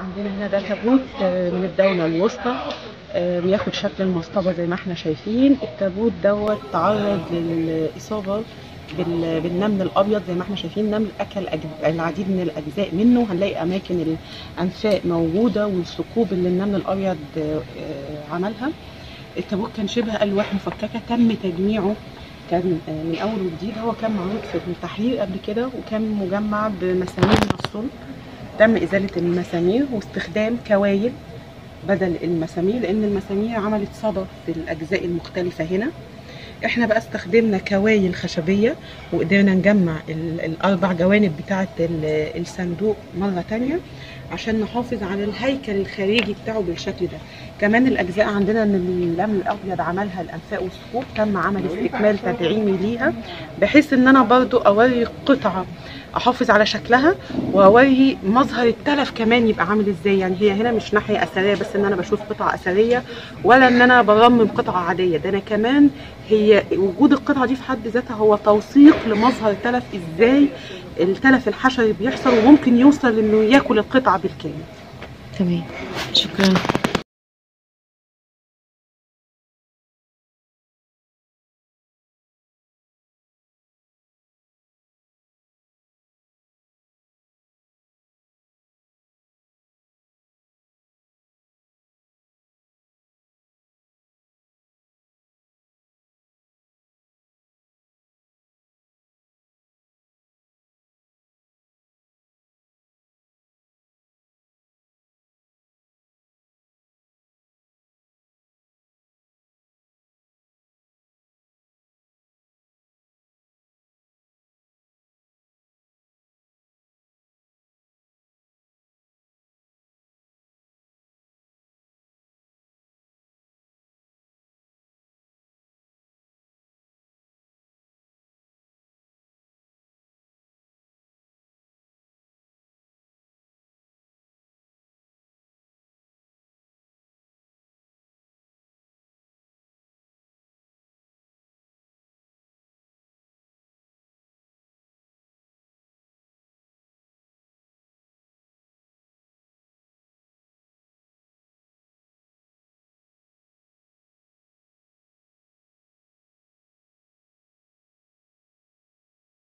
عندنا هنا ده تابوت آه، من الدولة الوسطى آه، بياخد شكل المصطبة زي ما احنا شايفين التابوت دوت تعرض للإصابة بال- بالنمل الأبيض زي ما احنا شايفين نمل أكل أج- العديد من الأجزاء منه هنلاقي أماكن الأنفاق موجودة والثقوب اللي النمل الأبيض آه، آه، عملها التابوت كان شبه ألواح مفككة تم تجميعه كان آه، من أول وجديد هو كان معروض في التحرير قبل كده وكان مجمع بمسامير من الصلب تم إزالة المسامير واستخدام كوايل بدل المسامير لأن المسامير عملت صدى في الأجزاء المختلفة هنا احنا بقى استخدمنا كوايل خشبية وقدرنا نجمع ال- الأربع جوانب بتاعة ال- الصندوق مرة تانية عشان نحافظ على الهيكل الخارجي بتاعه بالشكل ده كمان الأجزاء عندنا إن اللم الأبيض عملها الأنفاق والثقوب تم عمل استكمال تدعيمي ليها بحيث إن أنا برضو أوري قطعة احافظ على شكلها واوري مظهر التلف كمان يبقى عامل ازاي يعني هي هنا مش ناحيه اثريه بس ان انا بشوف قطعه اثريه ولا ان انا برمم قطعه عاديه ده انا كمان هي وجود القطعه دي في حد ذاتها هو توثيق لمظهر التلف ازاي التلف الحشري بيحصل وممكن يوصل انه ياكل القطعه بالكامل تمام شكرا